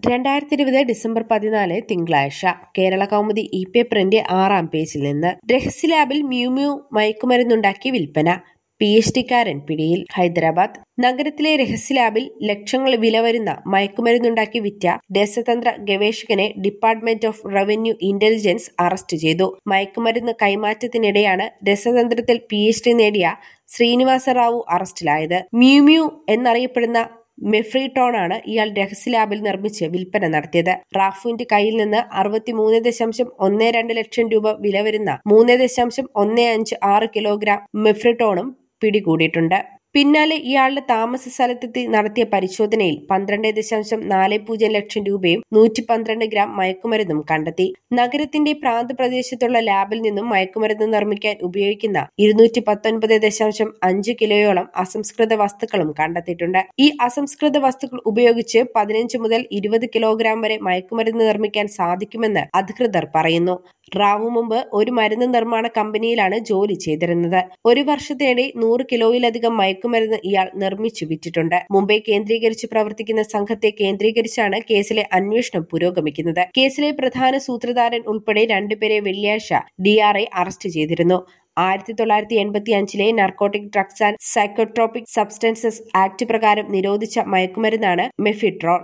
രണ്ടായിരത്തി ഇരുപത് ഡിസംബർ പതിനാല് തിങ്കളാഴ്ച കേരള കൗമുദി ഇ പേപ്പറിന്റെ ആറാം പേജിൽ നിന്ന് രഹസ്യ ലാബിൽ മ്യൂമ്യൂ മയക്കുമരുന്നുണ്ടാക്കി വിൽപ്പന പി എച്ച് ഡിക്കാരൻ പിടിയിൽ ഹൈദരാബാദ് നഗരത്തിലെ രഹസ്യ ലാബിൽ ലക്ഷങ്ങൾ വില വരുന്ന മയക്കുമരുന്നുണ്ടാക്കി വിറ്റ രസതന്ത്ര ഗവേഷകനെ department of revenue intelligence arrest ചെയ്തു മയക്കുമരുന്ന് കൈമാറ്റത്തിനിടെയാണ് രസതന്ത്രത്തിൽ പി എച്ച് ഡി നേടിയ ശ്രീനിവാസ റാവു അറസ്റ്റിലായത് മ്യൂമ്യൂ എന്നറിയപ്പെടുന്ന മെഫ്രിട്ടോണാണ് ഇയാൾ രഹസ്യ ലാബിൽ നിർമ്മിച്ച് വിൽപ്പന നടത്തിയത് റാഫുവിന്റെ കയ്യിൽ നിന്ന് അറുപത്തിമൂന്ന് ദശാംശം ഒന്ന് രണ്ട് ലക്ഷം രൂപ വില വരുന്ന മൂന്ന് ദശാംശം ഒന്ന് അഞ്ച് ആറ് കിലോഗ്രാം മെഫ്രിട്ടോണും പിടികൂടിയിട്ടുണ്ട് പിന്നാലെ ഇയാളുടെ താമസ സ്ഥലത്തെത്തി നടത്തിയ പരിശോധനയിൽ പന്ത്രണ്ട് ദശാംശം നാല് പൂജ്യം ലക്ഷം രൂപയും നൂറ്റി പന്ത്രണ്ട് ഗ്രാം മയക്കുമരുന്നും കണ്ടെത്തി നഗരത്തിന്റെ പ്രാന്തപ്രദേശത്തുള്ള ലാബിൽ നിന്നും മയക്കുമരുന്ന് നിർമ്മിക്കാൻ ഉപയോഗിക്കുന്ന ഇരുന്നൂറ്റി പത്തൊൻപത് ദശാംശം അഞ്ച് കിലോയോളം അസംസ്കൃത വസ്തുക്കളും കണ്ടെത്തിയിട്ടുണ്ട് ഈ അസംസ്കൃത വസ്തുക്കൾ ഉപയോഗിച്ച് പതിനഞ്ച് മുതൽ ഇരുപത് കിലോഗ്രാം വരെ മയക്കുമരുന്ന് നിർമ്മിക്കാൻ സാധിക്കുമെന്ന് അധികൃതർ പറയുന്നു റാവു മുമ്പ് ഒരു മരുന്ന് നിർമ്മാണ കമ്പനിയിലാണ് ജോലി ചെയ്തിരുന്നത് ഒരു വർഷത്തിനിടെ നൂറ് കിലോയിലധികം മയക്കുമരുന്ന് ഇയാൾ നിർമ്മിച്ചു വിറ്റിട്ടുണ്ട് മുംബൈ കേന്ദ്രീകരിച്ച് പ്രവർത്തിക്കുന്ന സംഘത്തെ കേന്ദ്രീകരിച്ചാണ് കേസിലെ അന്വേഷണം പുരോഗമിക്കുന്നത് കേസിലെ പ്രധാന സൂത്രധാരൻ ഉൾപ്പെടെ രണ്ടുപേരെ വെള്ളിയാഴ്ച ഡിആർഐ അറസ്റ്റ് ചെയ്തിരുന്നു ആയിരത്തി തൊള്ളായിരത്തി എൺപത്തി അഞ്ചിലെ narcotic drugs and psychotropic substances act പ്രകാരം നിരോധിച്ച മയക്കുമരുന്നാണ് മെഫിട്രോൺ